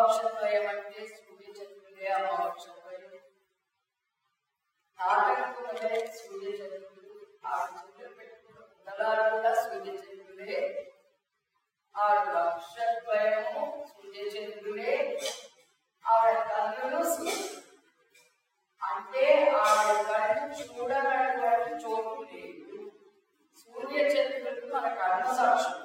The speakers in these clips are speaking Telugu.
అక్షద్వయం అంటే సూర్యచంద్రుడే అక్షద్వయం నాటకం అంటే సూర్యచంద్రుడు ఆ చంద్రుడు పెట్టుకున్న కుండలాలు కూడా సూర్యచంద్రుడే ఆవిడ అక్షద్వయము సూర్యచంద్రుడే ఆవిడ కన్నులు సూర్యుడు అంటే ఆవిడ కళ్ళు చూడనటువంటి చోటు లేదు సూర్యచంద్రుడు మన కన్ను సాక్షులు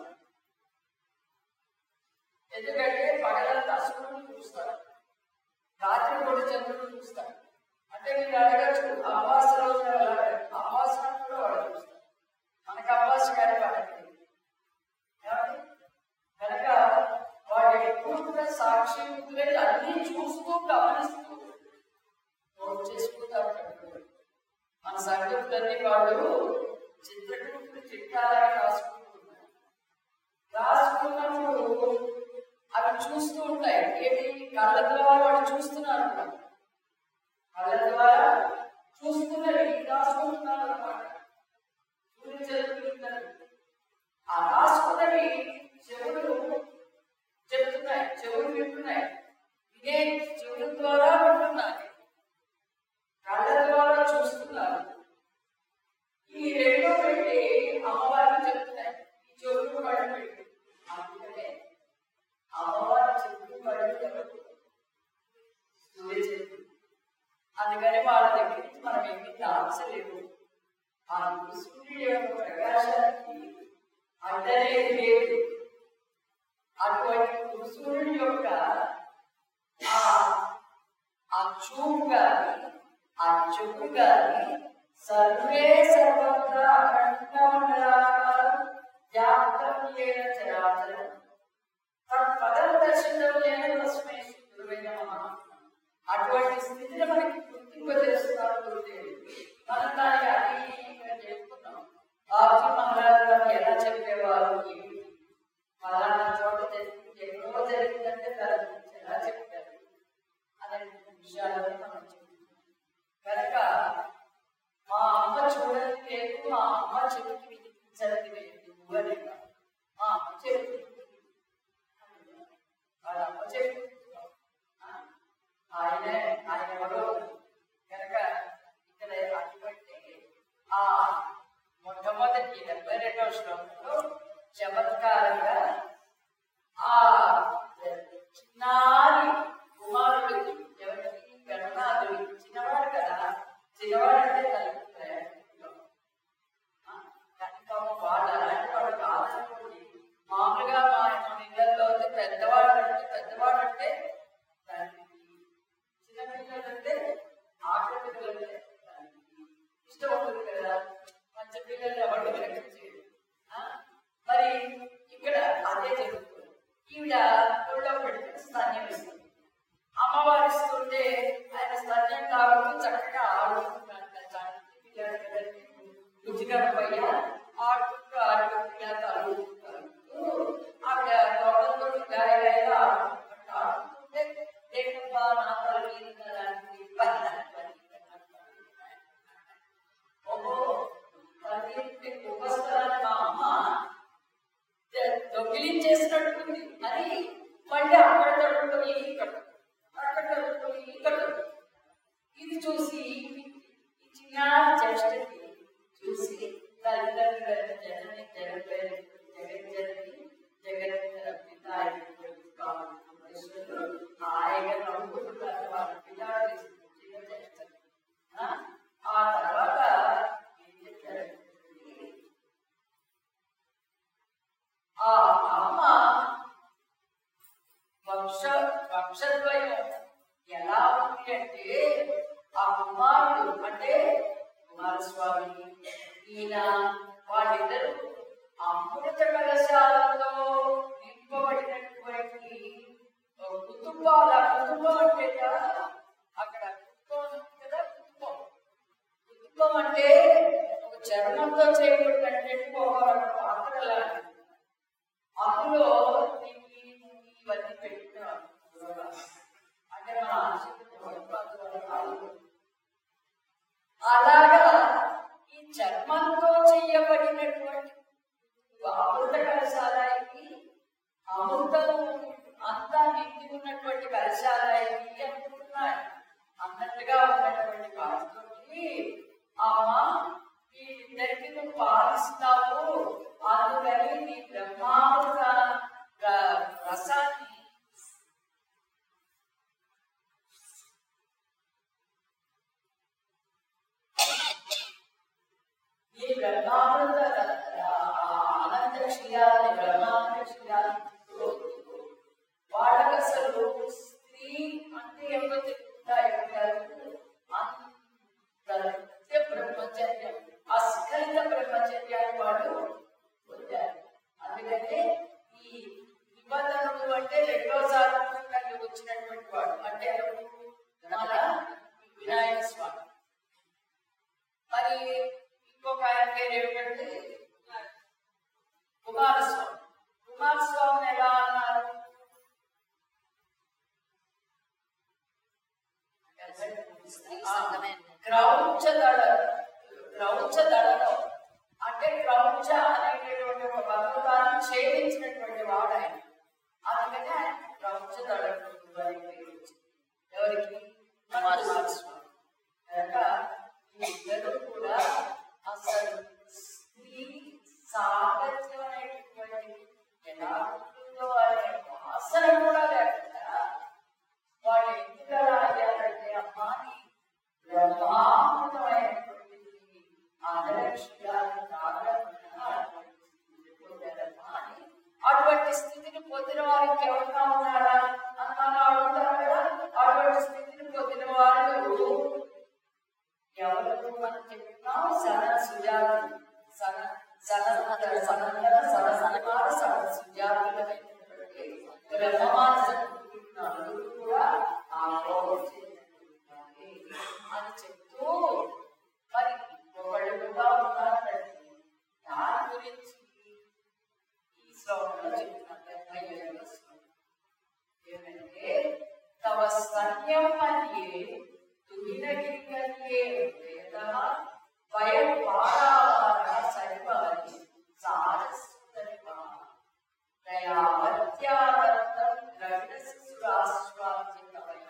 ఎందుకంటే పగలంతా సూర్యుడు చూస్తారు రాత్రి కూడా చంద్రుడు చూస్తారు అంటే మీరు అడగచ్చు అమావాస్య రోజున వెళ్ళాలి అమావాస్య కూడా వాళ్ళు చూస్తారు మనకు అమావాస్య కానీ వాళ్ళకి ఏమండి? కనుక వాళ్ళు ఎక్కువ కూడా సాక్షి ముద్రే అన్ని చూస్తూ గమనిస్తూ నోట్ చేసుకుంటారు కట్టుకోవాలి. మన సంగతులన్నీ వాళ్ళు చిత్రకూట్లు చిట్టాలని రాసుకుంటున్నారు రాసుకున్నప్పుడు అవి చూస్తూ ఉంటాయి ఏంటి కళ్ళ ద్వారా వాడు చూస్తున్నారు కూడా కళ్ళ ద్వారా చూస్తున్నవి రాసుకుంటున్నారు అనమాట గురించి చదువుకుంటున్నారు ఆ రాసుకున్నవి చెవులు చెప్తున్నాయి చెవులు వింటున్నాయి ఇదే చెవుల ద్వారా వింటున్నాయి కళ్ళ ద్వారా చూస్తున్నారు ఈ రెండో పెట్టి అమ్మవారిని చెప్తున్నాయి ఈ చెవులు పడి పెట్టి అందుకనే అమ్మవారి చెవులు పడి సూర్యచంద్రుడు అందుకని వాళ్ళ దగ్గర నుంచి మనం ఏమీ దాచలేము ఆ సూర్యుడి యొక్క ప్రకాశానికి అడ్డలేదు లేదు అటువంటి సూర్యుడి యొక్క ఆ ఆ చూపు గాని ఆ చెవు గాని సర్వే సర్వత్రా అఖండ మండలాకారం వ్యాప్తం లేన చరాచరం తత్పదం దర్శనం లేని తస్మై గురువైన నమః. అటువంటి స్థితిని మనకి గుర్తింపజేస్తున్నారు గురుదేవుడు మనం దానికి అతీతంగా చెప్పుకున్నాం బాబు మహారాజు గారు ఎలా చెప్పేవారు ఏమిటి ఫలానా చోట జరిగింది ఎక్కడో జరిగిందంటే దాని గురించి ఎలా చెప్పారు అనే విషయాలని మనం చెప్పుకున్నాం కనుక మా అమ్మ చూడని లేదు మా అమ్మ చెవికి వినిపించని లేదు అని కాదు. మా అమ్మ చెవికి వాళ్ళ అమ్మ చెవికి ఆయనే ఆయన ఎవరో కనుక ఇక్కడ అటువంటి ఆ మొట్టమొదటి డెబ్బై రెండవ శ్లోకంలో చమత్కారంగా ఆ చిన్నారి కుమారుడికి ఎవరికి గణనాథుడికి చిన్నవాడు కదా చిన్నవాడు అంటే తల్లి ప్రయాణంలో కనుక వాడు అలాంటి వాడు కాదనుకోండి మామూలుగా మా మన ఇళ్ళల్లో అయితే పెద్దవాడు అంటే పెద్దవాడు అంటే తండ్రికి చిన్నపిల్లలు అంటే ఆడపిల్లలు అంటే తండ్రికి ఇష్టం ఉంటుంది కదా మంచి పిల్లలు ఎవరు వెనక్కి చేయరు ఆ? మరి ఇక్కడ అదే జరుగుతుంది ఈవిడ ఒళ్ళో పెట్టుకుని స్తన్యం ఇస్తుంది అమ్మవారు ఇస్తుంటే ఆయన స్తన్యం తాగుతూ చక్కగా ఆడుకుంటున్నాడు చక్కటి పిల్లలు కదండి బుజ్జిగా పయ్య ఆడుకుంటూ ఆడుకుంటూ ఇలా తలుగుతూ ఆవిడ గౌరవంతో గాయగా ఆడుకుంటూ ఆడుతుంటే దేకబ్బా నా తల మీద లాంటి ఓహో తల్లి ఉపస్థానాన్ని మా అమ్మ దొంగిలించేసినట్టుంది అని మళ్ళీ అక్కడ తడుపుకొని ఇక్కడ అక్కడ తడుపుకొని ఇక్కడ ఇది చూసి ఈ చిన్న జ్యేష్ఠకి చూసి తల్లిదండ్రులైన జనని జగన్ జగన్ జనని జగన్ పిత అయినటువంటి కామేశ్వరుడు హాయిగా నవ్వుకుంటున్నారు వాళ్ళ పిల్లాడు చిన్న జ్యేష్ఠకి ఆ? ఆ తర్వాత ఏం చెప్పారంటే ఆ అమ్మ వంశ వంశద్వయం ఎలా ఉంది అంటే ఆ కుమారుడు అంటే కుమారస్వామి ఈయన వాళ్ళిద్దరూ అమృత కలశాలతో నింపబడినటువంటి ఒక కుటుంబాల కుటుంబం అంటే కదా, అక్కడ కుటుంబం ఉంది కదా కుటుంబం కుటుంబం అంటే ఒక చర్మంతో చేయబడినటువంటి ఒక పాత్ర లాంటిది అందులో నీకు ఇవన్నీ పెట్టినారు అంటే మన ఆశీర్వాదాలు అలాగా ఈ చర్మంతో చేయబడినటువంటి అమృత కలశాలకి అమృతం అంతా నిండి ఉన్నటువంటి కలశాలయ్యి అనుకుంటున్నాయి అన్నట్టుగా ఉన్నటువంటి వాటితోటి అమ్మా వీళ్ళిద్దరికి నువ్వు పాలిస్తావు అందుకని నీ బ్రహ్మామృత ర- రసాన్ని ఈ బ్రహ్మామృత ర- ఆ అనంత క్షీరాన్ని బ్రహ్మానంద క్షీరాన్ని వాళ్ళకి అసలు స్త్రీ అంటే ఏమో తెలుగుతా అంత నిత్య బ్రహ్మచర్యం అస్ఖలిత బ్రహ్మచర్యాన్ని వాళ్ళు పొందారు అందుకనే ఈ నిబంధనలు అంటే రెండో సార్లు వచ్చినటువంటి వాడు అంటే ఎవరు? మన వినాయక స్వామి మరి ఇంకొక ఆయన పేరు ఏమిటంటే కుమారస్వామి కుమారస్వామిని ఎలా అన్నారు ఆ, క్రౌంచ దళ క్రౌంచ దళలో అంటే క్రౌంచ అనేటటువంటి ఒక భగవతాన్ని ఛేదించినటువంటి వాడు ఆయన అందుకని ఆయన క్రౌంచ దళలో అని పేరు వచ్చింది. ఎవరికి కుమారస్వామి కనుక ఈ ఇద్దరు కూడా అసలు స్త్రీ సామర్థ్యం అనేటటువంటి ఎలా ఉంటుందో అనే వాసన కూడా లేకుండా వాళ్ళు ఎందుకు అలా అయ్యారంటే అమ్మాని బ్రహ్మాండమైనటువంటి ఆదరక్షియాన్ని తాగడం వలన అటువంటి స్థితిని పొందారమ్మా అని అటువంటి స్థితిని పొందిన వారికి ఎవరుగా ఉన్నారా అని మనం అడుగుతాం కదా అటువంటి స్థితిని పొందిన వాళ్ళు ఎవరు మనం చెప్తున్నాం సన సుజాతి సన సనందర సనందర సన సనకార సన సుజాతులైనటువంటి బ్రహ్మమానసం నలుగురు కూడా ఆ లోకం చెందినటువంటి అని చెప్తూ మరి ఒకళ్ళు కూడా ఉన్నారంటే దాని గురించి ఈ శ్లోకంలో చెప్తున్నారు డెబ్బై ఏడవ శ్లోకం ఏమంటే తవ స్తన్యం మధ్యే తుహినగిరికల్యే వేద వయం పారావార సరిపాలి సారస్వరిపా దయావత్యాదత్తం ద్రవిడ శిశురాశ్వాద్యకవయ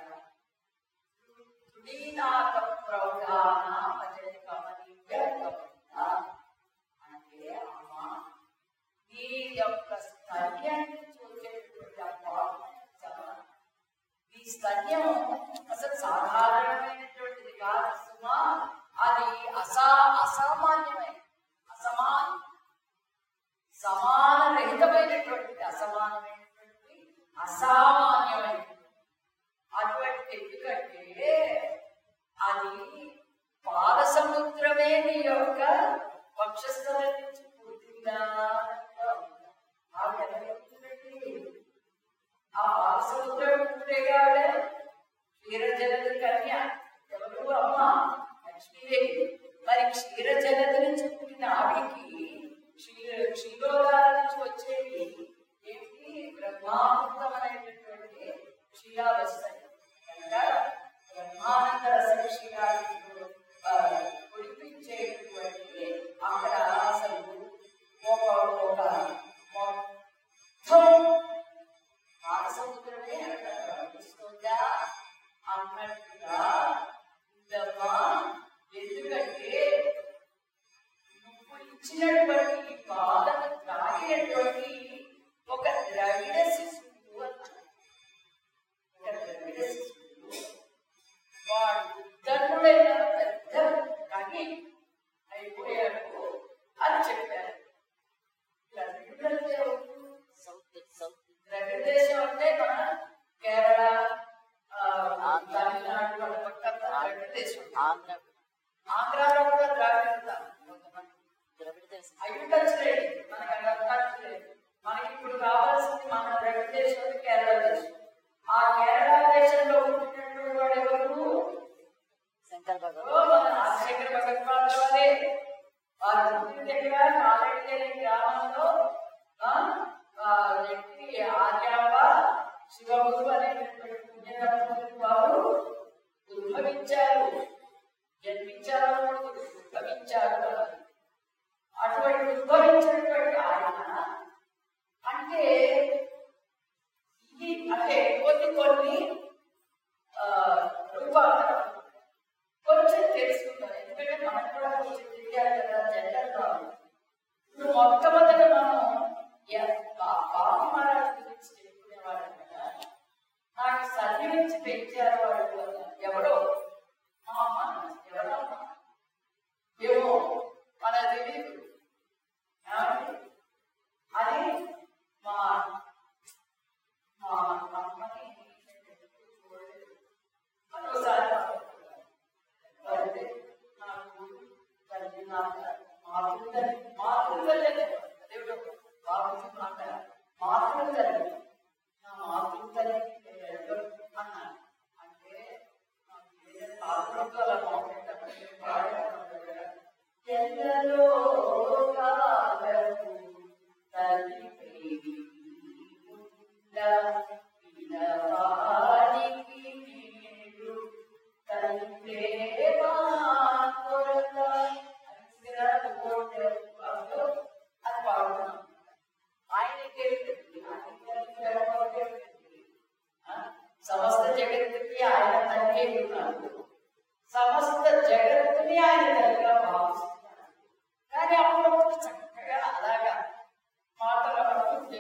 తుడీనాక ప్రౌఢానామజని కమనీయకవంత అంటే అమ్మా నీ యొక్క స్థల్యాన్ని చూసేటటువంటి ఆ భావం ఈ స్థల్యం అసలు సాధారణమైనటువంటిది కాదు సుమా అది అసా అసామాన్యమైన అసమాన్ సమాన రహితమైనటువంటిది అసమానమైనటువంటి అసామాన్యమైనటువంటి అటువంటి ఎందుకంటే అది పాద సముద్రమే నీ యొక్క వక్షస్థలం నుంచి పూర్తిగా ఆవిడ ఎలా చెప్తుందండి? ఆ పాద సముద్రం పూర్తిగాడే క్షీరజలది కన్య ఎవరు అమ్మ లక్ష్మీదేవి మరి క్షీరజలది నుంచి పుట్టిన ఆవిడికి క్షీర క్షీరోదాల నుంచి వచ్చేవి ఏంటి బ్రహ్మానందం అనేటటువంటి క్షీరావస్థ కనుక బ్రహ్మానంద రస క్షీరాలు కుడిపించేటటువంటి అక్కడ అసలు పార్వతి మాట మాతృ తల్లి నా మాతృ తల్లి ఎవరు అన్నాను అంటే నాకు ఏదైనా పాత్రతో అలా మోపెట్టామంటే పాడాను కదా. ఎల్లలో కాలకు తల్లి ప్రేమి ఉందా, పిల్లవాడికి నేడు తల్లి ప్రేమ కొరత. అది సిగరెట్ కొట్టే వాళ్ళు అది పాడుతున్నాం ఆయనకి ఏంటండి? ఆయనకి ఎలా కొట్టేటండి? ఆ? సమస్త జగత్తుకి ఆయన తండ్రి ఉన్నాడు సమస్త జగత్తుని ఆయన తల్లిగా భావిస్తున్నాడు కానీ అప్పుడప్పుడు చక్కగా అలాగా మాటలు పడుతుంది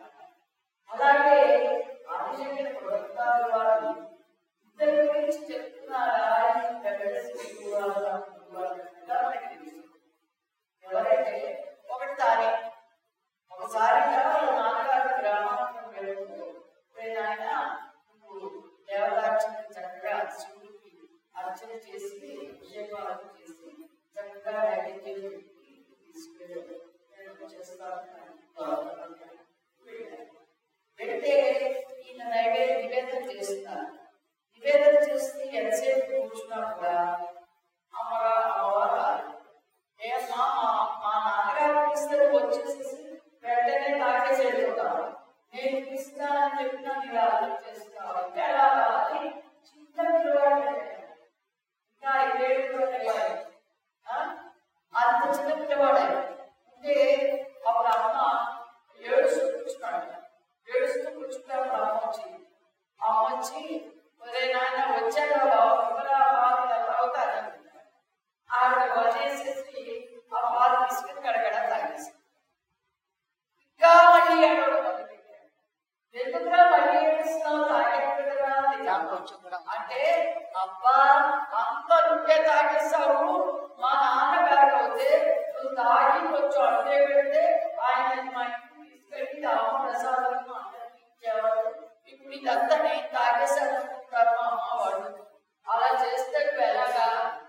అలాగే ఆదిశంకర పురస్కారు వారు ఇద్దరి గురించి చెప్తున్నారా ఆయన కలిసి వాళ్ళ మనకి తెలుసు ఎవరైతే ఒకటి తానే ఒకసారి వాళ్ళ నాన్నగారు గ్రామానికి వెళ్తూ "ఒరేయ్ నాయనా, నువ్వు దేవతార్చన చక్కగా శివుడికి అర్చన చేసి అభిషేకాలు చేసి చక్కగా నైవేద్యం పెట్టి తీసుకెళ్ళు నేను చేస్తాను అని వెళ్ళాను. వెళ్తే ఈయన నైవేద్యం నివేదన చేస్తున్నారు నివేదన చేస్తే ఎంతసేపు కూర్చున్నా కూడా అమ్మగా అమ్మవారు రాలేదు. ఏమ్మా మా మా నాన్నగారు పిలిస్తే వచ్చేసేసి వెంటనే తాకేసి వెళ్ళిపోతాడు నేను పిలుస్తానని చెప్పినా మీరు అర్థం చేస్తావు అంటే అలా రావాలి చిన్న పిల్లవాడు ఇంకా ఐదేళ్ళు పిల్లవాడు ఆ? అంత చిన్న పిల్లవాడు అంటే అప్పుడు అమ్మ ఏడుస్తూ కూర్చున్నాడు ఏడుస్తూ కూర్చుంటే అప్పుడు అమ్మ వచ్చింది అమ్మ వచ్చి ఒరే నాయన వచ్చాక ఎవరా బాగా అవుతారని ఆవిడ వదిలేసేసి ఆ పాలు తీసుకుని గడగడ తాగేసి ఇంకా మళ్ళీ ఏడవడం మొదలుపెట్టాడు ఎందుకురా మళ్ళీ ఏడుస్తున్నావు తాగేది కదా అని కొంచెం కూడా అంటే అబ్బా అంత నువ్వే తాగేస్తావు మా నాన్నగారు అయితే నువ్వు తాగి కొంచెం అడ్డే పెడితే ఆయన మా ఇంటికి తీసుకెళ్ళి రామ ప్రసాదం అందరికి ఇచ్చేవాడు ఇప్పుడు ఇదంతా నేను తాగేశాను అనుకుంటారు మా అమ్మ వాళ్ళు అలా చేస్తే నువ్వు ఎలాగా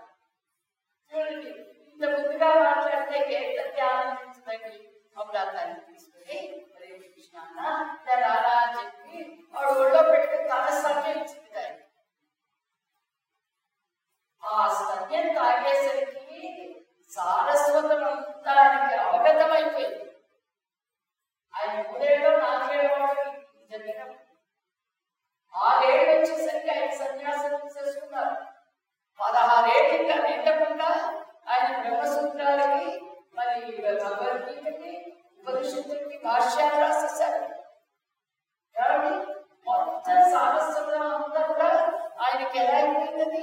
చూడండి ఇంత ముందుగా మాట్లాడితే కేంద్ర ఆనందించదండి అప్పుడు ఆ తల్లి తీసుకుని హరే కృష్ణ అన్న ఇలా రారా అని చెప్పి వాడు ఒళ్ళో పెట్టుకుని తన సమయం ఇచ్చింది దాన్ని ఆ సత్యం తాగేసరికి సారస్వతం అంతా ఆయనకి అవగతమైపోయింది ఆయన మూడేళ్ళు నాలుగేళ్ళ వాడికి జరిగిన ఆరేళ్ళు వచ్చేసరికి ఆయన సన్యాసం తీసుకున్నారు పదహారేళ్ళు ఇంకా నిండకుండా ఆయన బ్రహ్మసూత్రాలకి మరి భగవద్గీతకి ఉపనిషత్తులకి భాష్యాలు రాసేశారు కాబట్టి మొత్తం సారస్వతం అంతా కూడా ఆయనకి ఎలా అయిపోయింది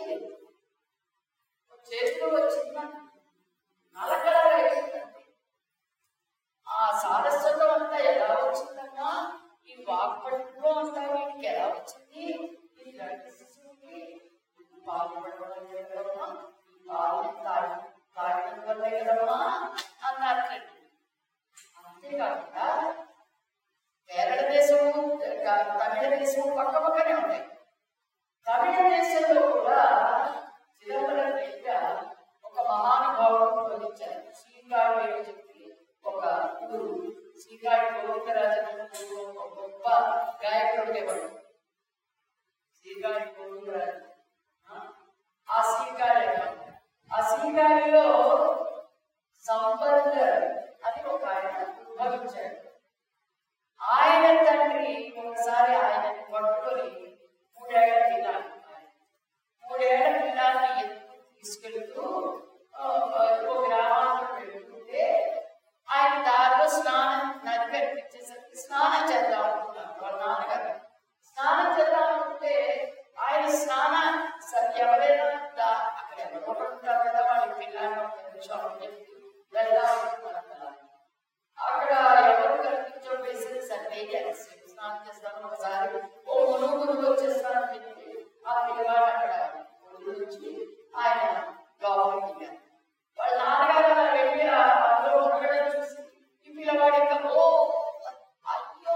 చేతిలో వచ్చింది నలకలా అయిపోయిందండి ఆ సారస్వతం అంతా ఎలా వచ్చిందమ్మా ఈ వాక్పట్టులో అంతా వీటికి ఎలా వచ్చింది ఈ రెండు శిశువుకి పాలు పడవడం కదమ్మా ఈ పాలు తాగి తాగడం వల్లే కదమ్మా అన్నారు అంతేకాకుండా కేరళ దేశము తమిళ దేశము పక్క పక్కనే ఉన్నాయి తమిళ దేశంలో కూడా చిదంబరం దగ్గర ఒక మహానుభావుడు బోధించారు శ్రీకాళి అని చెప్పి ఒక ఊరు శ్రీకాళి గోవిందరాజన్ ఒక గొప్ప గాయకుడు ఉండేవాడు శ్రీకాళి గోవిందరాజు ఆ శ్రీకాళి అన్నమాట. ఆ శ్రీకాళిలో సంపత్ అని ఒక ఆయన ఉద్భవించాడు ఆయన తండ్రి ఒకసారి ఆయనని పట్టుకొని మూడేళ్ల పిల్లాన్ని మూడేళ్ల పిల్లాన్ని ఎత్తుకు తీసుకెళ్తూ ఆ, ఆ, ఒక గ్రామానికి వెళ్తుంటే ఆయన దారిలో స్నానం నది కనిపించేసరికి స్నానం చేద్దాం అనుకున్నారు వాళ్ళ నాన్నగారు స్నానం చేద్దాం అనుకుంటే ఆయన స్నానం సరే ఎవరైనా దా- అక్కడ ఎవరో ఒకరు ఉంటారు కదా వాళ్ళ పిల్లాన్ని ఒక నిమిషం అని చెప్పి వెళ్దాం అనుకున్నారు కదా. అక్కడ ఎవరు కనిపించడం వేసేది సరే ఎంతసేపు స్నానం చేస్తాను ఒకసారి ఓ మునుగు మునుగు వచ్చేస్తానని చెప్పి ఆ పిల్లవాడు అక్కడ నుంచి ఆయన లోపలికి వెళ్ళారు వాళ్ళ నాన్నగారు అలా వెళ్ళి ఆ అందులో ఉండడం చూసి ఈ పిల్లవాడు ఇంకా ఓ అయ్యో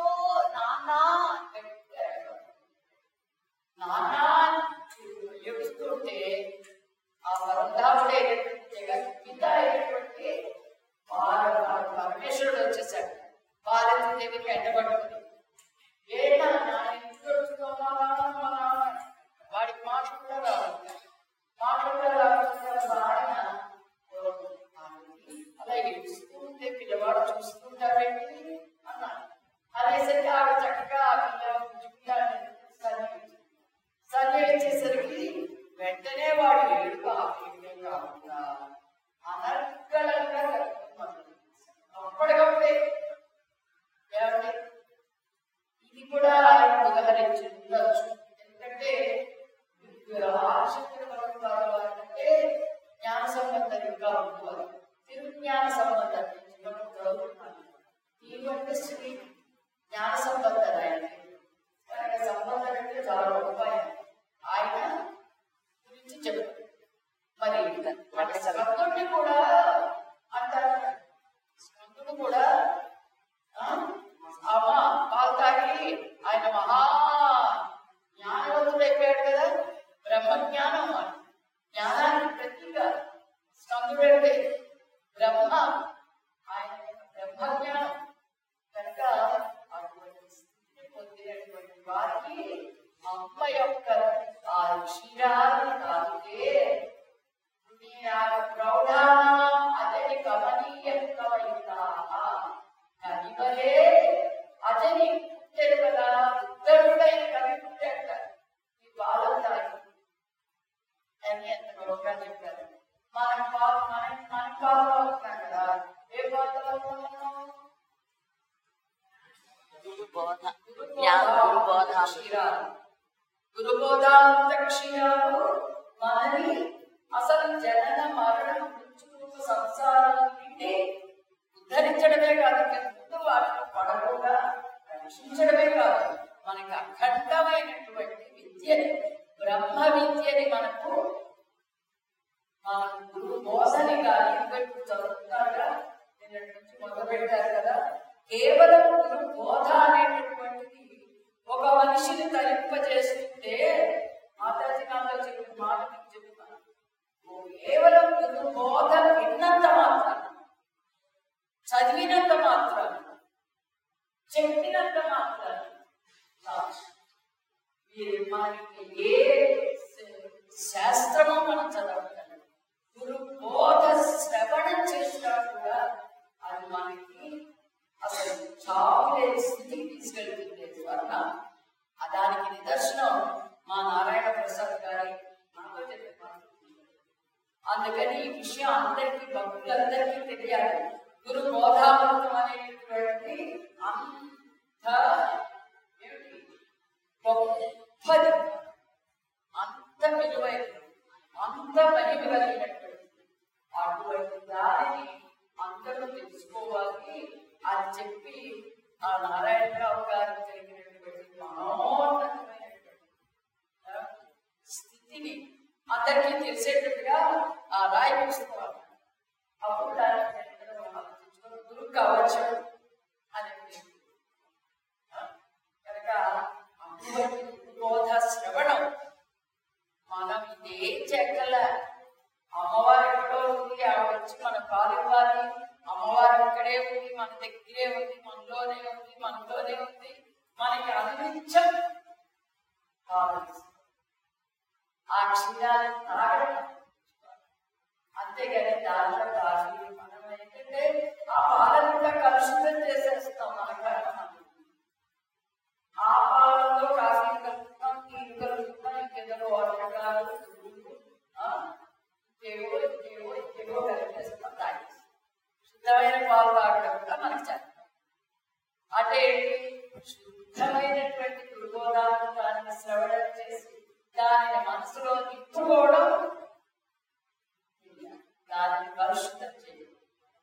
దగ్గరికి ఎండబడుతుంది ఏంటా నా ఇంట్లో చూస్తున్నావా మా నాన్న? వాడికి మాట కూడా రావాలి మాట కూడా రావాల్సిన ఆయన అలా ఏడుస్తూ ఉంటే పిల్లవాడు చూస్తుంటారండి అన్నాడు అనేసరికి ఆవిడ చక్కగా ఆ పిల్లవాడిని సరి ఇచ్చేసరికి వెంటనే వాడు ఏడుపు ఆపేయడమే కాకుండా అనర్గళంగా కలుపుకున్నాడు అప్పటికప్పుడే ఏమండి ఇది కూడా ఆయన ఉదాహరించి ఉండొచ్చు ఎందుకంటే ఆశక్తుల అంటే జ్ఞాన సంబంధం ఇంకా ఉంటుంది తిరుజ్ఞాన సంబంధం చిన్నప్పుడు చదువుకున్నాను ఈవంటి శ్రీ జ్ఞాన సంబంధం ఆయన ఆయన సంబంధం అంటే చాలా గొప్ప ఆయన ఆయన గురించి చెప్పారు మరి స్కందుడిని కూడా అంటారు స్కందుడు కూడా ఆ, అమ్మ పాలు తాగి ఆయన మహా జ్ఞానవంతుడైపోయాడు కదా బ్రహ్మజ్ఞానం అని. జ్ఞానానికి ప్రతీక స్కందుడు అంటే బ్రహ్మ ఆయన బ్రహ్మజ్ఞానం కనుక అటువంటి స్థితిని పొందినటువంటి వారికి అమ్మ యొక్క ఆ క్షీరాన్ని తాగితే ప్రౌఢానాం అజని కమనీయం కవయితాః కవివలే అజని పుట్టాడు కదా ఉత్తరుడైన కవి పుట్టాడు ఈ బాలం తాగి అని ఎంత గొప్పగా చెప్పారు మనం పాలు మనం మనం పాలు అవుతున్నాం కదా ఏ పాలు అవుతున్నాం గురు బోధ జ్ఞాన గురు బోధ క్షీరాలు గురుబోధాంత క్షీరాలు మనని అసలు జనన మరణ మృత్యురూప సంసారం నుండి ఉద్ధరించడమే కాదు ఇంకా ముందు వాటిని పడకుండా రక్షించడమే కాదు మనకి అఖండమైనటువంటి విద్యని బ్రహ్మ విద్యని మనకు మన గురు బోధని కానీ ఇప్పుడు చదువుతున్నారుగా నిన్నటి నుంచి మొదలు పెట్టారు కదా కేవలం గురు బోధ అనేటటువంటిది ఒక మనిషిని తరింపజేస్తుంటే మాతాజీ నాతో చెప్పిన మాట మీకు చెప్తున్నాను కేవలం గురు బోధ విన్నంత మాత్రాన చదివినంత మాత్రాన చెప్పినంత మాత్రాన చాలు. మీరు మనకి ఏ శాస్త్రమో మనం చదవగలం గురు బోధ శ్రవణం చేసినా కూడా అది మనకి అసలు చావులేని స్థితికి తీసుకెళ్తుంది వలన ఆ దానికి నిదర్శనం మా నారాయణ ప్రసాద్ గారి నాతో చెప్పిన మాట. అందుకని ఈ విషయం అందరికీ భక్తులందరికీ తెలియాలి గురు బోధామృతం అనేటటువంటి అంత ఏమిటి గొప్పది అంత విలువైనది అంత మహిమ కలిగినటువంటి అటువంటి దానిని అందరూ తెలుసుకోవాలి అని చెప్పి ఆ నారాయణరావు గారు జరిగినటువంటి మనోన్నతమైనటువంటి ఆ, స్థితిని అందరికీ తెలిసేటట్టుగా ఆ రాయి పుస్తకం అప్పుడు దాన్ని చరిత్రలో ఆలోచించుకొని గురు కవచం అని పేరు. ఆ, కనుక అటువంటి బోధ శ్రవణం మనం ఇదేం చెక్కల అమ్మవారు ఎక్కడో ఉంది ఆవిడ వచ్చి మన పాలు ఇవ్వాలి అమ్మవారు ఇక్కడే ఉంది మన దగ్గరే ఉంది మనలోనే ఉంది మనలోనే ఉంది మనకి అనునిత్యం కావాలి ఆ క్షీరాన్ని తాగడం అంతేగాని దాంట్లో తాగి మనం ఏంటంటే ఆ పాలను కూడా కలుషితం చేసేస్తాం మన కారణం ఆ పాలల్లో కాఫీ కలుపుతాం నీళ్ళు కలుపుతాం ఇంకెందులో వంటకాలు పువ్వులు, ఆ, ఇంకేవో ఇంకేవో ఇంకేవో కలిపేస్తాం తాగేస్తాం శుద్ధమైన పాలు తాగడం కూడా మనకి చేస్తాం అంటే శుద్ధమైనటువంటి దుర్బోధాలను దాన్ని శ్రవణం చేసి దానిని మనసులో నింపుకోవడం దానిని కలుషితం చేయడం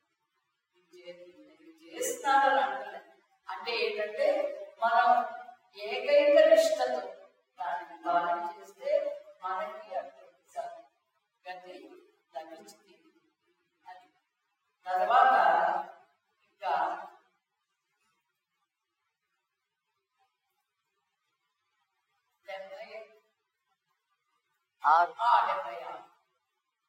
చేస్తానని అంటలే అంటే ఏంటంటే మనం ఏకైక నిష్టతో దానిని పాలన చేస్తే మనకి అటువంటి స- గతి లభించింది అది తర్వాత ఇంకా డెబ్బై ఆరు ఆ డెబ్బై ఆరు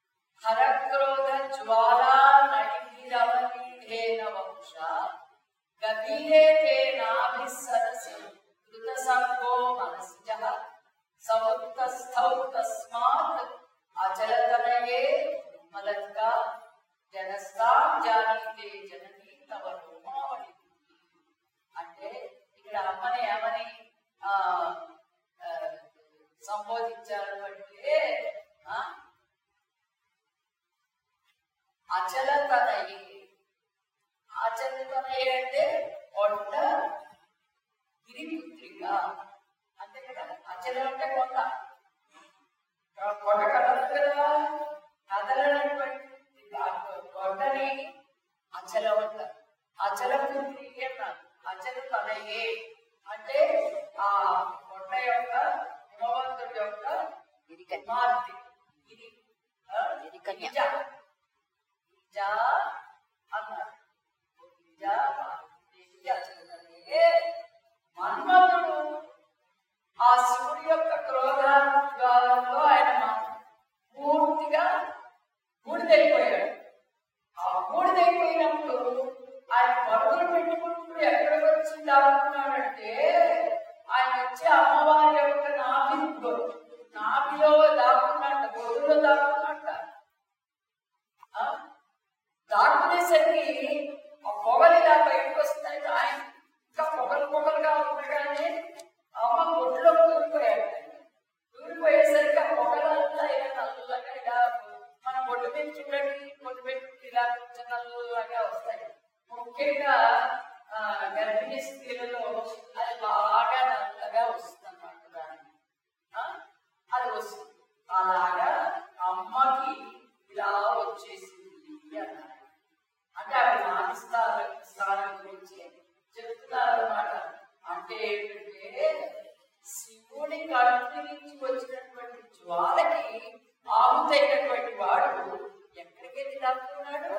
హరక్రోధ జ్వాలా నడిరవనీఢేన వంశ గభీరే తే నాభిः సరసి కృతసర్గో మనస్జః సముత్తస్థౌ తస్మాత్ అచలతనయే మలత్కా జనస్తాం జానీతే జననీ తవ రోమావళి అంటే ఇక్కడ అమ్మని ఏమని ఆ, ఆ, సంబోధించారు అంటే ఆ, అచలతనయే అచలతనయే అంటే కొండ గిరిపుత్రిక అంతే కదా అచలం అంటే కొండ కొండ కదలదు కదా కదలనటువంటి దా- కొండని అచలం అంటారు అచల పుత్రి అన్నారు అచల తనయే అంటే ఆ కొండ యొక్క హిమవంతుడి యొక్క గిరికన్య. కుమార్తె ఇది ఆ, గిరికన్య. గిరిజ. గిరిజ అన్నారు గిరిజ గిరిజ అచల తనయే మన్మధుడు ఆ శివుడి యొక్క క్రోధాలలో ఆయన మ- పూర్తిగా బూడిదైపోయాడు ఆ బూడిదైపోయినప్పుడు ఆయన పరుగులు పెట్టుకుంటూ ఎక్కడికి వచ్చి దాక్కున్నాడంటే ఆయన వచ్చి అమ్మవారి యొక్క నాభి నాభిలో దాక్కున్నట్ట గొడ్డులో దాక్కున్నట్ట ఆ? దాక్కునేసరికి ఆ పొగలు ఇలా బయటకు వస్తాయి ఆయన ఇంకా పొగలు పొగలుగా ఉండగానే అమ్మ గుడ్లో దూరిపోయాడు దూరిపోయేసరికి ఆ పొగలంతా ఇలా నల్లగా ఇలా మన బొడ్డు మీద చూడండి బొడ్డు పెట్టుకుంటే ఇలా కొంచెం నల్లగా వస్తాయి ముఖ్యంగా ఆ, గర్భిణీ స్త్రీలలో అది బాగా నల్లగా వస్తుంది అన్నమాట దానికి ఆ? అది వస్తుంది అలాగా అమ్మకి ఇలా వచ్చేసింది అన్నారు అంటే ఆవిడ నాటిస్తారు స్థానం గురించి చెప్తున్నారు అన్నమాట అంటే ఏంటంటే శివుడి కడుపు నుంచి వచ్చినటువంటి జ్వాలకి ఆహుతైనటువంటి వాడు ఎక్కడికి వెళ్ళి దాక్కున్నాడు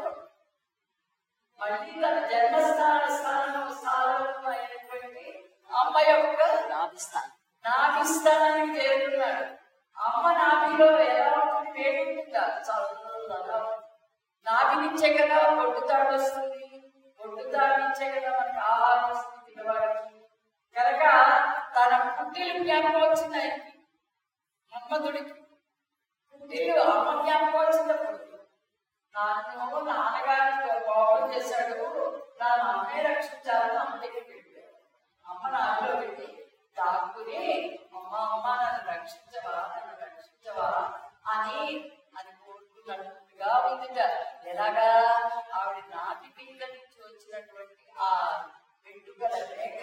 మళ్ళీ తన జన్మస్థాన స్థానం స్థానంలో అయినటువంటి అమ్మ యొక్క నాభిస్తాను నాభిస్థానానికి చేరుకున్నాడు అమ్మ నాభిలో ఎలా ఉంటుంది వేడి ఉంటుందా చల్లగా ఉంటుంది. నాభి నుంచే కదా పొట్టుతాడు వస్తుంది పొట్టుతాడు నుంచే కదా మనకి ఆహారం వస్తుంది పిల్లవాడికి కనుక తన పుట్టిలు జ్ఞాపకం వచ్చింది ఆయనకి మన్మధుడికి పుట్టిలు అమ్మ జ్ఞాపకం వచ్చినప్పుడు నన్ను నాన్నగారికి కోపం చేశాడు నా అమ్మే రక్షించాలని అమ్మ దగ్గరికి వెళ్ళాడు అమ్మ నాలో పెట్టి దాక్కుని అమ్మ అమ్మ నన్ను రక్షించవా నన్ను రక్షించవా అని అది కోరుకున్నట్టుగా ఉందిట ఎలాగా ఆవిడ నాటి పింక నుంచి వచ్చినటువంటి ఆ వెంట్రుకల రేఖ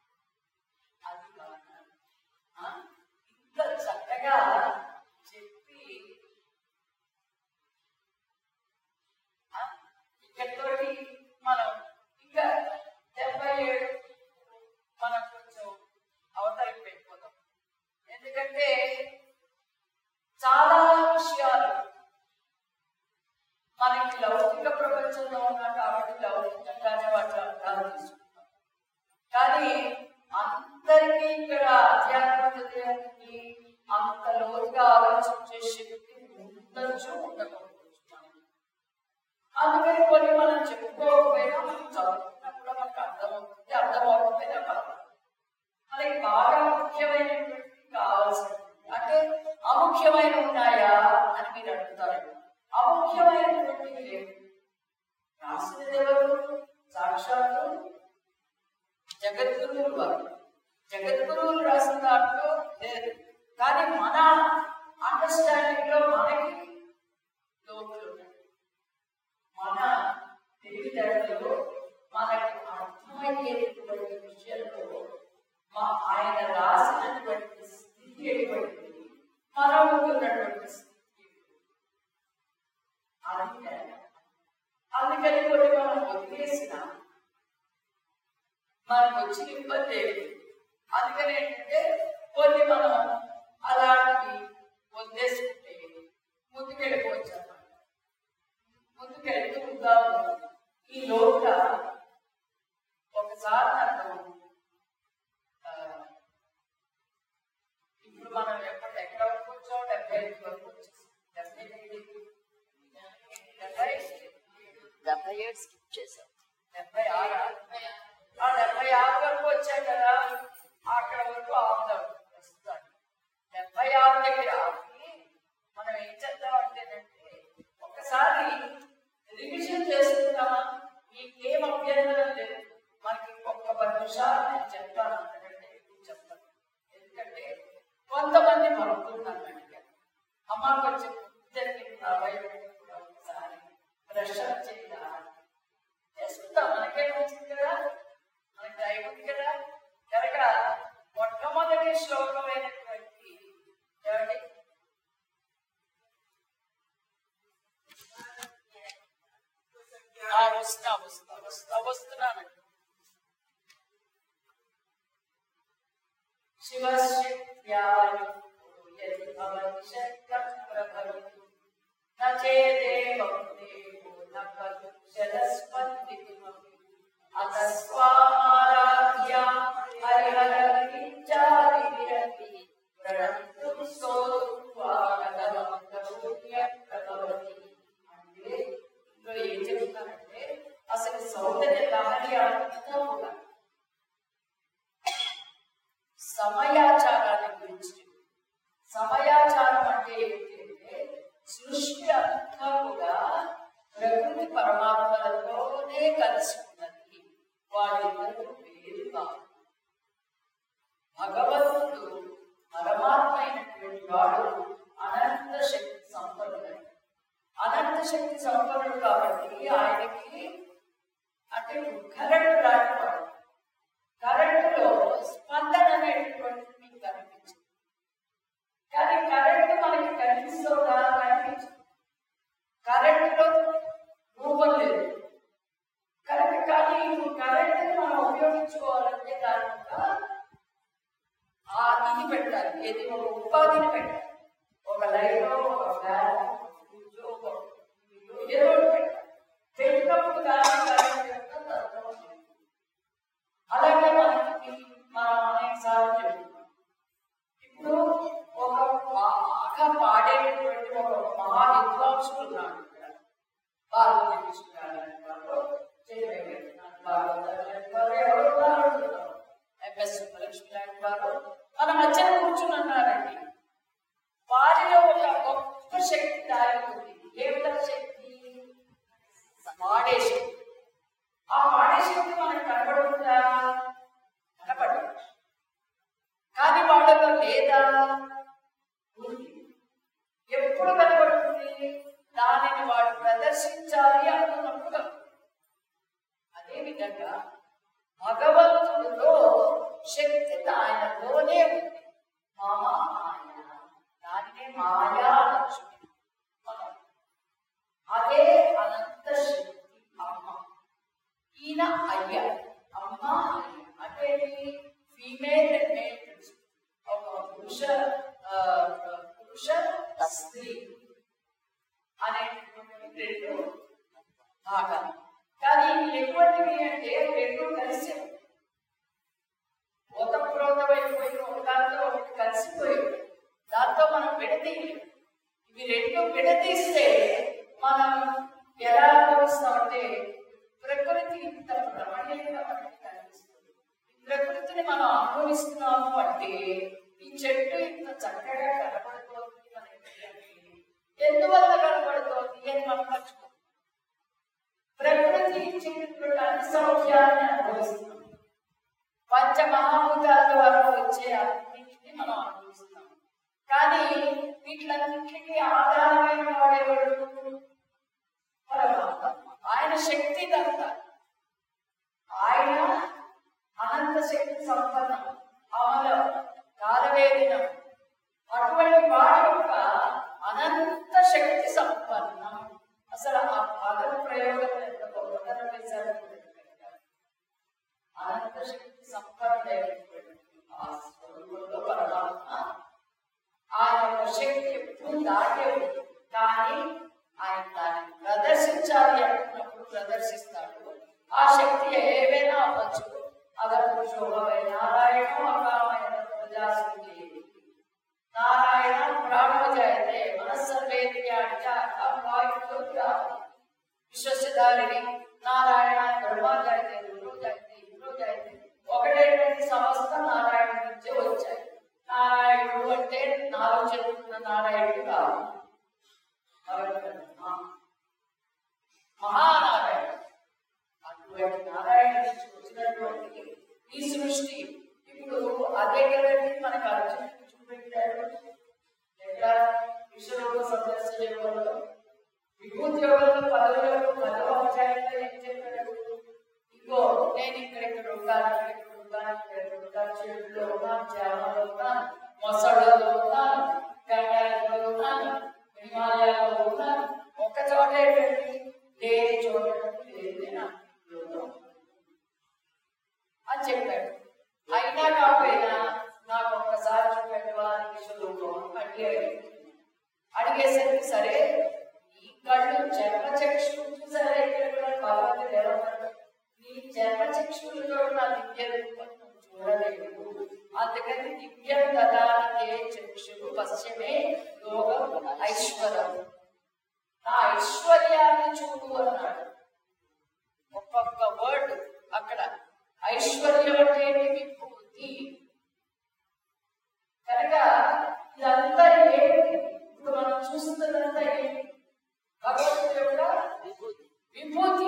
అది కాదు. ఆ? ఇంత చక్కగా చెప్పి ఆ? ఇక్కడితోటి మనం ఇంకా డెబ్బై ఏడు మనం కొంచెం అవతలకి వెళ్ళిపోతాం ఎందుకంటే చాలా విషయాలు మనకి లౌకిక ప్రపంచంలో ఉన్నాం కాబట్టి లౌకికంగానే వాటి అర్థాలు తీసుకుంటాం కానీ అందరికీ ఇక్కడ ఆధ్యాత్మికతకి అంత లోతుగా ఆలోచించే శక్తి ఉండొచ్చు ఉండకపోవచ్చు మనకి. అందుకని కొన్ని మనం చెప్పుకోకపోయినా మనం చదువుతున్నప్పుడు మనకు అర్థమవుతుంది అర్థమవుతుందని పర్వాలేదు మనకి బాగా ముఖ్యమైనటువంటి కావాల్సినటువంటి అంటే అముఖ్యమైన ఉన్నాయా అని మీరు అడుగుతారు అముఖ్యమైనటువంటి లేవు రాసినది ఎవరు సాక్షాత్తు జగద్గురువులు వారు జగద్గురువులు రాసిన దాంట్లో లేదు కానీ మన అండర్స్టాండింగ్ లో మనకి లోపులు ఉన్నాయి మన తెలివితేటలో మనకి అర్థమయ్యేటువంటి విషయంలో మా ఆయన రాసినటువంటి స్థితి ఎటువంటిది మనం ఉన్నటువంటి స్థితి ఎటువంటిది. అది తేడా. అందుకని కొన్ని మనం వదిలేసిన మనకు వచ్చిన ఇబ్బంది ఏమి అందుకని ఏంటంటే కొన్ని మనం అలాంటివి వదిలేసుకుంటే ముందుకెళ్ళిపోవచ్చు అన్నమాట ముందుకెళ్తూ ఉంటాము ఈ లోపల ఒకసారి నన్ను ఆ, ఇప్పుడు మనం ఎక్కడ ఎక్కడ వరకు వచ్చాం డెబ్బై ఐదు వరకు వచ్చేసాం డెబ్బై ఐదు డెబ్బై డెబ్బై ఏడు స్కిప్ చేసాం డెబ్బై ఆరు నిమిషాలు నేను చెప్తాను అంతకంటే ఎక్కువ చెప్తాను ఎందుకంటే కొంతమంది భక్తులు నన్ను అడిగారు అమ్మ కొంచెం ఇద్దరికి భయం కూడా ఒకసారి ప్రెషర్ చేయాలి చేసుకుంటాం మనకేం వచ్చింది కదా మనకి టైం ఉంది కదా కనుక మొట్టమొదటి శ్లోకమైనటువంటి ఏమండి ఆ, వస్తున్నా వస్తున్నా వస్తున్నా వస్తున్నానండి శివశక్త్యాయుక్తో యది భవతి శక్తం ప్రభవతి న చేదేవం దేవో న ఖలు జలస్పందితిమపి అతస్వామారాధ్యా హరిహర విచారి విరతి ప్రణంతుం స్తోత్వా నగమకభూమ్యం ప్రభవతి అంటే ఇందులో ఏం చెప్తానంటే అసలు సౌందర్య లహరి అంతా కూడా సమయాచారాన్ని గురించి సమయాచారం అంటే ఏంటి అంటే సృష్టి అంతా కూడా ప్రకృతి పరమాత్మలతోనే కలిసి ఉన్నది వాళ్ళిద్దరూ వేరు కాదు భగవంతుడు పరమాత్మ అయినటువంటి వాడు అనంత శక్తి సంపన్నుడు అనంత శక్తి సంపన్నుడు కాబట్టి ఆయనకి అంటే కరెంట్ లాంటి వాడు కరెంటులో స్పందన అనేటటువంటిది మీకు కనిపించదు కానీ కరెంటు మనకి కనిపిస్తుందా కనిపించదు కరెంటులో రూపం లేదు కరెంట్ కానీ ఇప్పుడు కరెంటుని మనం ఉపయోగించుకోవాలంటే దాని యొక్క ఆ ఇది పెట్టాలి ఏది ఒక ఉపాధిని పెట్టాలి ఒక లైట్ ఒక ఫ్యాన్ ఒక ఫ్రిడ్జ్, ఒక ఏదో ఒకటి పెట్టాలి పెట్టినప్పుడు కానీ కరెంట్ యొక్క తత్వం లేదు. అలాగే మనకి మనం అనేక సార్లు చెప్తున్నాం ఇప్పుడు ఒక బాగా పాడేటటువంటి ఒక మహా విద్వాంసుడు ఉన్నాడు ఇక్కడ బాలకృష్ణ కృష్ణారాయణ వారు చెన్నై భాగవతారు వారు ఎవరు ఉన్నారు ఎంఎస్ సుబ్బలక్ష్మి లాంటి వారు మన మధ్యన కూర్చుని ఉన్నారండి వారిలో ఒక గొప్ప శక్తి దారి ఉంది ఏమిటా శక్తి వాడే శక్తి ఆ వాడే శక్తి మనకు కనబడుతుందా కనబడదు కానీ వాళ్ళలో లేదా ఉంది ఎప్పుడు కనబడుతుంది దానిని వాడు ప్రదర్శించాలి అనుకున్నప్పుడు కనబడుతుంది. అదేవిధంగా భగవంతుడిలో శక్తి ఆయనలోనే ఉంది మామ ఆయన దానినే మాయా అనొచ్చు మనం. అదే అనంత శక్తి అమ్మ ఈయన అయ్య అమ్మ అయ్య అంటే ఫీమేల్ అండ్ మేల్ తెలుసు ఒక పురుష ఆ, పురుష స్త్రీ అనేటువంటి రెండు భాగాలు కానీ ఇవి ఎటువంటివి అంటే రెండు కలిసి ఓతప్రోతమైపోయిన ఒక దాంతో ఒకటి కలిసిపోయి దాంతో మనం విడతీయలేము ఇవి రెండు విడతీస్తే మనం ఎలా అనుభవిస్తామంటే ప్రకృతి ఇంత రమణీయంగా మనకి కనిపిస్తుంది ఈ ప్రకృతిని మనం అనుభవిస్తున్నాము అంటే ఈ చెట్టు ఇంత చక్కగా కనబడుతోంది మనకి అంటే ఎందువల్ల కనబడుతోంది అని మనం మర్చిపో ప్రకృతి ఇచ్చినటువంటి అన్ని సౌఖ్యాన్ని అనుభవిస్తున్నాం పంచమహాభూతాల ద్వారా వచ్చే అన్నింటినీ మనం అనుభవిస్తున్నాం కానీ వీటిలన్నింటికి ఆధారమైన వాడేవాడు పరమాత్మ ఆయన శక్తి దంతా ఆయన అనంత శక్తి సంపన్నం అమలం కాలవేదినం అటువంటి వాడి యొక్క అనంత శక్తి సంపన్నం అసలు ఆ పద ప్రయోగం ఎంత గొప్పతనం వేశారో చూడండి. అనంత శక్తి సంపన్నుడైనటువంటి ఆ స్వరూపంలో పరమాత్మ ఆయన యొక్క శక్తి ఎప్పుడు దాటే ఉంది కానీ ఆయన దాన్ని ప్రదర్శించాలి అనుకున్నప్పుడు ప్రదర్శిస్తాడు ఆ శక్తి ఏవైనా అవ్వచ్చు అదొక శోభవై నారాయణ అకామైన ప్రజాస్మృతి నారాయణ ప్రాణోజాయతే మనస్సర్వేంద్రియాణి విశ్వసిధారిణి నారాయణ బ్రహ్మ జాయితే గురు జాయితే ఇంద్రు జాయితే ఒకటేటువంటి సమస్త నారాయణ నుంచే వచ్చాయి నారాయణుడు అంటే నాలుగు చెప్తున్న నారాయణుడు కాదు కాబట్టి మహా- మహానారాయణ అటువంటి నారాయణ నుంచి వచ్చినటువంటి ఈ సృష్టి ఇప్పుడు అదే కదండి మనకు అర్జునుడికి చూపెట్టాడు ఎక్కడ విశ్వరూప సందర్శన యోగంలో విభూతి యోగంలో పదవులకు పదవ అధ్యాయంలో ఏం చెప్పాడు ఇగో నేను ఇక్కడ ఇక్కడ ఉంటాను ఇక్కడ ఇక్కడ ఉంటాను ఇక్కడ ఇక్కడ ఉంటాను చెడులో ఉన్నాను చేమలో ఉన్నాను మొసళ్ళలో ఉన్నాను కైలాసంలో ఉన్నాను హిమాలయాల్లో ఉన్నాను ఒక్క చోట ఏంటండి లేని చోట లేదు నాకు అని చెప్పాడు అయినా కాకపోయినా నాకు ఒక్కసారి చూపెట్టవా అని స్వరూపం అని అడిగాడు అడిగేసరికి సరే నీ కళ్ళు చర్మచక్షులు చూసారా ఇక్కడ కూడా భగవంతుడు ఏమన్నాడు నీ చర్మచక్షులతో నా దివ్య రూపం నువ్వు చూడలేవు అందుకని దివ్యం దదానికే చక్షులు పశ్చిమే యోగం ఐశ్వరం నా ఐశ్వర్యాన్ని చూడు అన్నాడు ఒక్కొక్క వర్డ్ అక్కడ ఐశ్వర్యం అంటే ఏంటి? విభూతి కనుక ఇదంతా ఏంటి ఇప్పుడు మనం చూస్తున్నదంతా ఏంటి భగవంతుడి యొక్క విభూతి విభూతి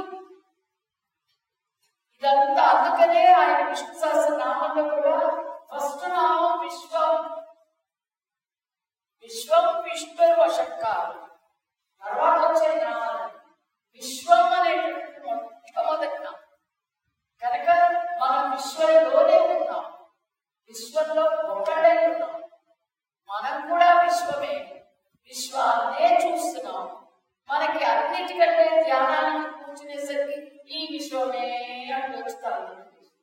ఇదంతా అందుకనే ఆయన విష్ణు సహస్రనామంలో కూడా ఫస్ట్ నామం విశ్వం విశ్వం విష్ణు వశక్కారు తర్వాత వచ్చే నామాలు విశ్వం అనేటువంటి మొట్టమొదటి నామం కనుక మనం విశ్వంలోనే ఉన్నాం విశ్వంలో ఒకళ్ళై ఉన్నాం మనం కూడా విశ్వమే విశ్వాన్నే చూస్తున్నాం మనకి అన్నిటికంటే ధ్యానానికి కూర్చునేసరికి ఈ విశ్వమే అని వచ్చుతాను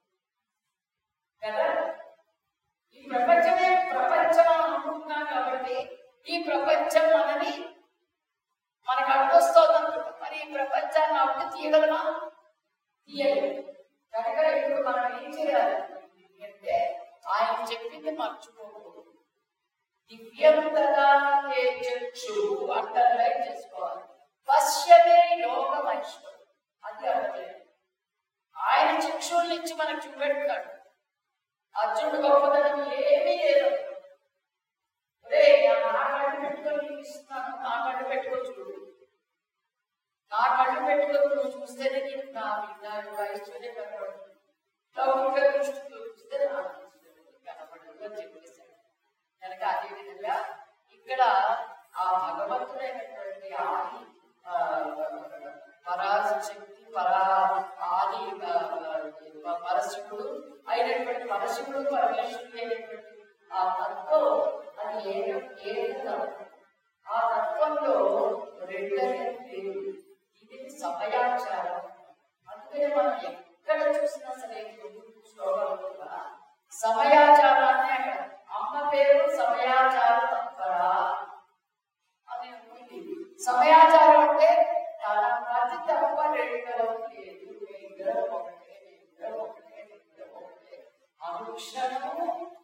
కదా ఈ ప్రపంచమే ప్రపంచం అని అనుకుంటున్నాం కాబట్టి ఈ ప్రపంచం మనని మనకు అడ్డొస్తోంది అనుకుంటాం మరి ఈ ప్రపంచాన్ని అడ్డు తీయగలమా తీయలేదు కనుక ఇప్పుడు మనం ఏం చేయాలి అంటే ఆయన చెప్పింది మర్చిపోకూడదు దివ్యం దదాతే చక్షు అండర్లైన్ చేసుకోవాలి పశ్యమే యోగం ఐశ్వర్యం అది అర్థం ఆయన చక్షువుల నుంచి మనకు చూపెడతాడు అర్జునుడు గొప్పదనం ఏమీ లేదు రే నా కళ్ళు పెట్టుకొని నీకు ఇస్తున్నాను నా కళ్ళు పెట్టుకొని చూడు నా కళ్ళు పెట్టుకొని నువ్వు చూస్తేనే నీకు నా నా యొక్క ఐశ్వర్యం కనపడుతుంది లౌకిక దృష్టితో చూస్తే నా ఐశ్వర్యం కనపడదు అని చెప్పేశాడు కనుక అదే విధంగా ఇక్కడ ఆ భగవంతుడైనటువంటి ఆది ఆ, పరాశక్తి పరా ఆది ఆ, ఆ, పరశివుడు అయినటువంటి పరశివుడు పరమేశ్వరుడు అయినటువంటి ఆ తత్వం అది ఏ ఏ తత్వం ఆ తత్వంలో రెండనేది లేవు ఇది సమయాచారం అందుకనే మనం ఎక్కడ చూసినా సరే తెలుగు శ్లోకాలు కూడా సమయాచారాన్ని అక్కడ అమ్మ పేరు సమయాచార తత్పరా అని ఉంది సమయాచారం అంటే తన పతి తప్ప రెండవ లేదు ఇద్దరు ఒకటే ఇద్దరు ఒకటే ఇద్దరు ఒకటే అనుక్షణము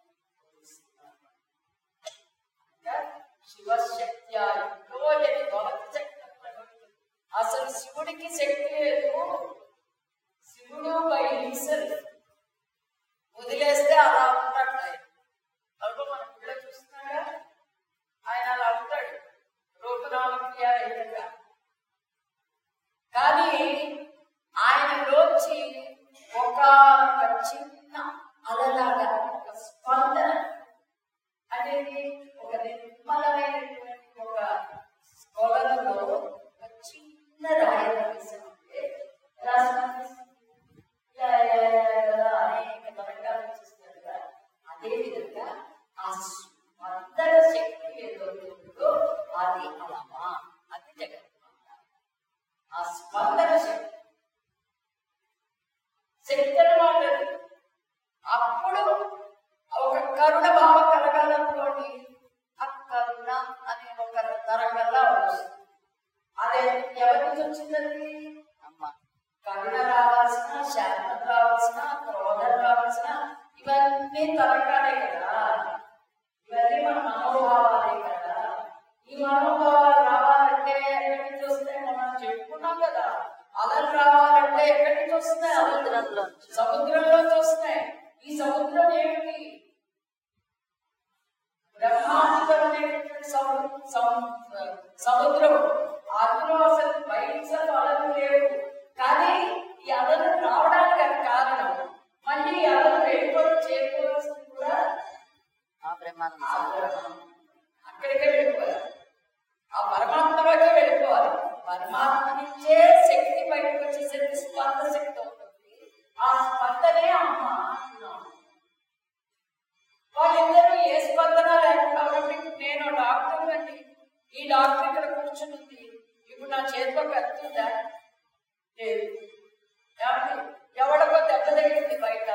శివశక్త్యా ఎంతో ఎది భవతి శక్తి అసలు శివుడికి శక్తి లేదు శివుడు బై హిమ్సెల్ఫ్ వదిలేస్తే అలా ఉంటాడు ఆయన అల్ప మన పిల్ల చూస్తున్నాగా ఆయన అలా ఉంటాడు రూపనామక్రియ విధంగా కానీ ఆయనలోంచి ఒక ఒక చిన్న అలలాగా ఒక స్పందన అనేది ఒక నిర్మలమైనటువంటి ఒక కొలలో ఒక చిన్న రాయి కనిపిస్తుంటే ఎలా స్పందిస్తుంది? ఇలా ఇలా ఇలా ఇలా అనేక తరంగాలు వచ్చేస్తారు కదా అదే విధంగా ఆ స్పందన శక్తి ఏదైతే ఉందో అది అలమా అది జగన్మాత ఆ స్పందన శక్తి శక్తి అన్నమాట అది. అప్పుడు ఒక కరుణ భావం కలగాలనుకోండి ఆ కరుణ అనే ఒక తరంగంలా వస్తుంది అదే ఎవరి నుంచి వచ్చిందండి అమ్మ కరుణ రావాల్సిన శాంతం రావాల్సిన క్రోధం రావాల్సిన ఇవన్నీ తరంగాలే కదా ఇవన్నీ మన మనోభావాలే కదా ఈ మనోభావాలు రావాలంటే ఎక్కడి నుంచి వస్తాయి మనం చెప్పుకున్నాం కదా అలలు రావాలంటే ఎక్కడి నుంచి వస్తాయి అలలు? సముద్రంలోంచి. సముద్రంలోంచి వస్తాయి ఈ సముద్రం ఏమిటి బ్రహ్మాండమైనటువంటి సము- సము- సముద్రం అందులో అసలు బయట అసలు అలలు లేవు కానీ ఈ అలలు రావడానికి అది కారణం బ్రహ్మానంద ఆ స్వామి. బ్రహ్మ. అక్కడికే వెళ్ళిపోవాలి ఆ పరమాత్మలోకే వెళ్ళిపోవాలి పరమాత్మ నుంచే శక్తి బయటకు వచ్చేసరికి స్పంద శక్తి అవుతుంది ఆ స్పందనే అమ్మ అంటున్నాం వాళ్ళిద్దరూ ఏ స్పందన లేకుండా ఉన్నప్పుడు నేను డాక్టర్ అండి ఈ డాక్టర్ ఇక్కడ కూర్చుంది ఇప్పుడు నా చేతిలో కత్తుందా లేదు ఏమండి ఎవడికో దెబ్బ తగిలింది బయట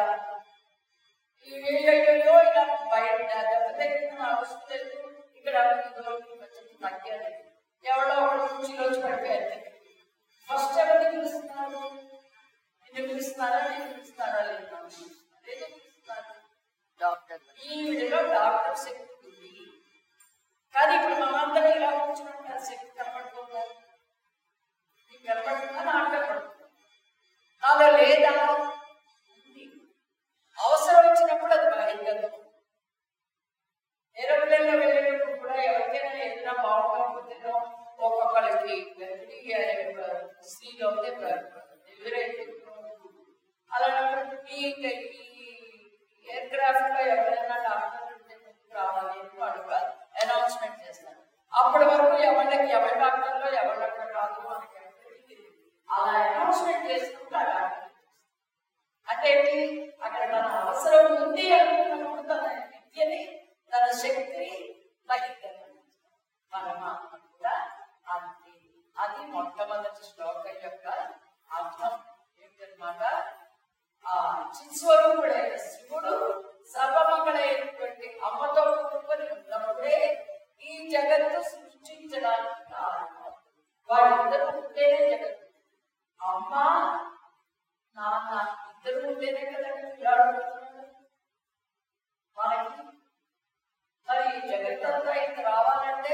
అయ్యో ఇలా బయట దెబ్బ తగిలింది నా వస్తుంది ఇక్కడ ఇదిగో కొంచెం తగ్గాలి ఎవడో ఒకడు కుర్చీలోంచి పడిపోయారు ఫస్ట్ ఎవరిని పిలుస్తున్నారు నిన్ను పిలుస్తున్నారా నేను పిలుస్తున్నారా లేదు అదేదో పిలుస్తున్నారు డాక్టర్ ఈ విధంగా డాక్టర్ శక్తి ఉంది కానీ ఇప్పుడు మనందరం ఇలా కూర్చుంటే శక్తి కనపడుతుందా నీకు కనపడుతుందా నాకు కనపడుతుందా నాలో లేదా ఉంది అవసరం వచ్చినప్పుడు అది బహిర్గతం ఏరోప్లేన్ లో వెళ్ళేటప్పుడు కూడా ఎవరికైనా ఏదైనా బాగుండకపోతేనో ఒక్కొక్కరికి గర్భిణీ స్త్రీలు అయితే డెలివరీ అయిపోతున్నారు అలాంటప్పుడు ఈ ఎయిర్ క్రాఫ్ట్ లో ఎవరైనా డాక్టర్ ఉంటే ముందుకు రావాలి అని వాళ్ళు అనౌన్స్మెంట్ చేస్తారు అప్పటి వరకు ఎవరికి ఎవరి డాక్టర్లో ఎవరు అక్కడ కాదు మనకి ఎవరికి తెలియదు అలా అనౌన్స్మెంట్ చేసినప్పుడు ఆ డాక్టర్ అంటే ఏంటి అక్కడ తన అవసరం ఉంది అనుకున్నప్పుడు తన విద్యని తన శక్తిని బహిర్గతం పరమాత్మ కూడా అంతే అది మొట్టమొదటి శ్లోకం యొక్క అర్థం ఏంటన్నమాట ఆ చిస్వరూపుడైన శివుడు సర్వమంగళైనటువంటి అమ్మతో కూడుకొని ఉన్నప్పుడే ఈ జగత్తు సృష్టించడానికి కారణం వాళ్ళిద్దరూ ఉంటేనే జగత్తు అమ్మ నాన్న ఇద్దరు ఉంటేనే కదా పిల్లాడుతున్నాడు మనకి మరి ఈ జగత్తంతా ఇంత రావాలంటే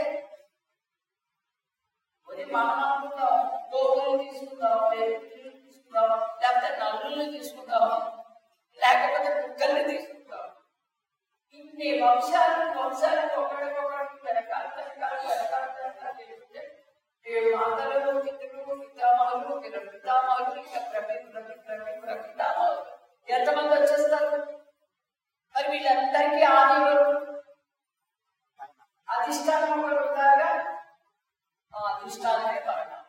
మరి మనం అనుకుందాం గోవులు తీసుకుందాం లేకపోతే తీసుకుందాం లేకపోతే నల్లుల్ని తీసుకుందాం లేకపోతే కుక్కల్ని తీసుకుందాం ఇన్ని వంశాలు వంశాలు ఒకరికొకరికి వెనకాల వెనకాల వెనకాల వెనకాల వెళ్తుంటే ఏడు మాతలు పితృలు పితామహులు వీళ్ళ పితామహులు ఇంకా ప్రమి ప్రమి ప్రమి ప్రపితామహులు ఎంతమంది వచ్చేస్తారు మరి వీళ్ళందరికీ ఆది ఎవరు అధిష్టానం ఒకరు ఉంటారుగా ఆ అధిష్టానమే పరమాత్మ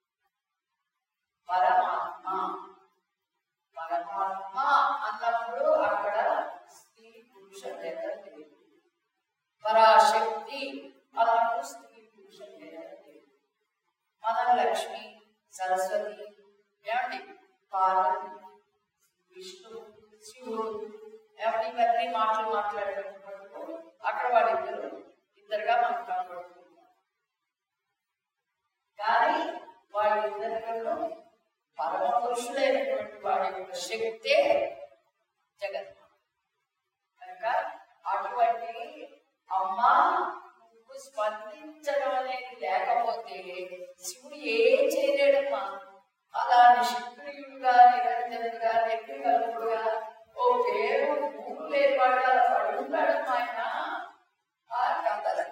పరమాత్మ పరమాత్మ అన్నప్పుడు అక్కడ స్త్రీ పురుష భేదం లేదు పరాశక్తి అన్నప్పుడు స్త్రీ పురుష భేదం లేదు మన లక్ష్మి సరస్వతి ఏమండి పార్వతి విష్ణు శివుడు ఏమండి ఇవన్నీ మాటలు మాట్లాడేటప్పుడు అక్కడ వాళ్ళిద్దరు ఇద్దరుగా మనకు కనబడుతున్నారు కానీ వాళ్ళిద్దరిలో పరమ పురుషుడైనటువంటి వాడి యొక్క శక్తే జగత్ కనుక అటువంటి అమ్మ నువ్వు స్పందించడం అనేది లేకపోతే శివుడు ఏం చేయలేడమ్మా అలా నిష్క్రియుడుగా నిరంజనుడుగా నిర్వికల్పుడుగా ఓ పేరు మూడు లేని వాడు అలా పడున్నాడమ్మా ఆయన ఆ కథలు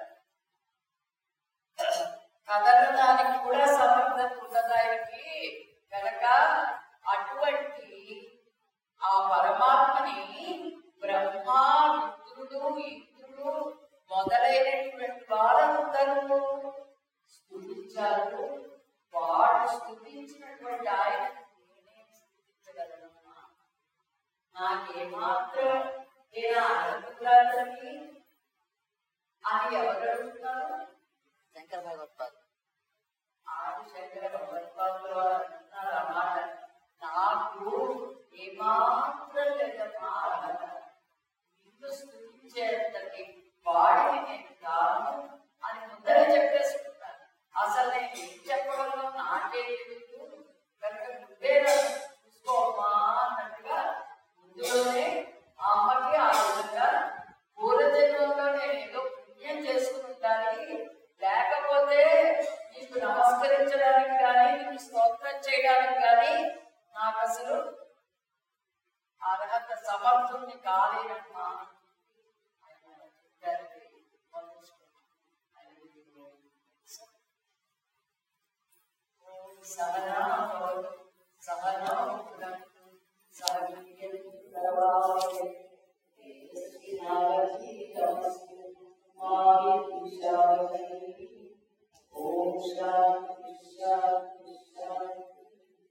కదలడానికి కూడా సమర్థత ఉన్నది ఆయనకి కనుక అటువంటి ఆ పరమాత్మని బ్రహ్మ రుద్రుడు ఇంద్రుడు మొదలైనటువంటి వాళ్ళందరూ స్థుతించారు వాడు స్థుతించినటువంటి ఆయన నేనే స్థుతించగలనమ్మా నాకేమాత్రం నేను అడుగుతానని అని ఎవరు అడుగుతున్నారు శంకర భగవత్పాదు ఆదిశంకర భగవత్పాదులు వారు అంటున్నారు అన్నమాట నాకు ఏమాత్రం లేదమ్మా అర్హత నిన్ను స్థుతించేంతటి వాడిని నేను కాను అని ముందరే చెప్పేసుకుంటాను అసలు నేను ఏం చెప్పడంలో నాకే తెలియదు కనుక నువ్వే నన్ను చూసుకోమ్మా అన్నట్టుగా ముందులోనే ఆ అమ్మకి ఆ విధంగా పూర్వజన్మంలో నేను ఏదో పుణ్యం చేసుకుని ఉండాలి లేకపోతే నీకు నమస్కరించడానికి కానీ నీకు స్తోత్రం చేయడానికి కానీ నాకు అసలు అర్హత సమర్థుని కాలేనమ్మా ఆయన చెప్పారు. ఓం సహనా భవతు సహనా భునక్తు సహ వీర్యం కరవావహై తేజస్వినావధీతమస్తు విశ్వ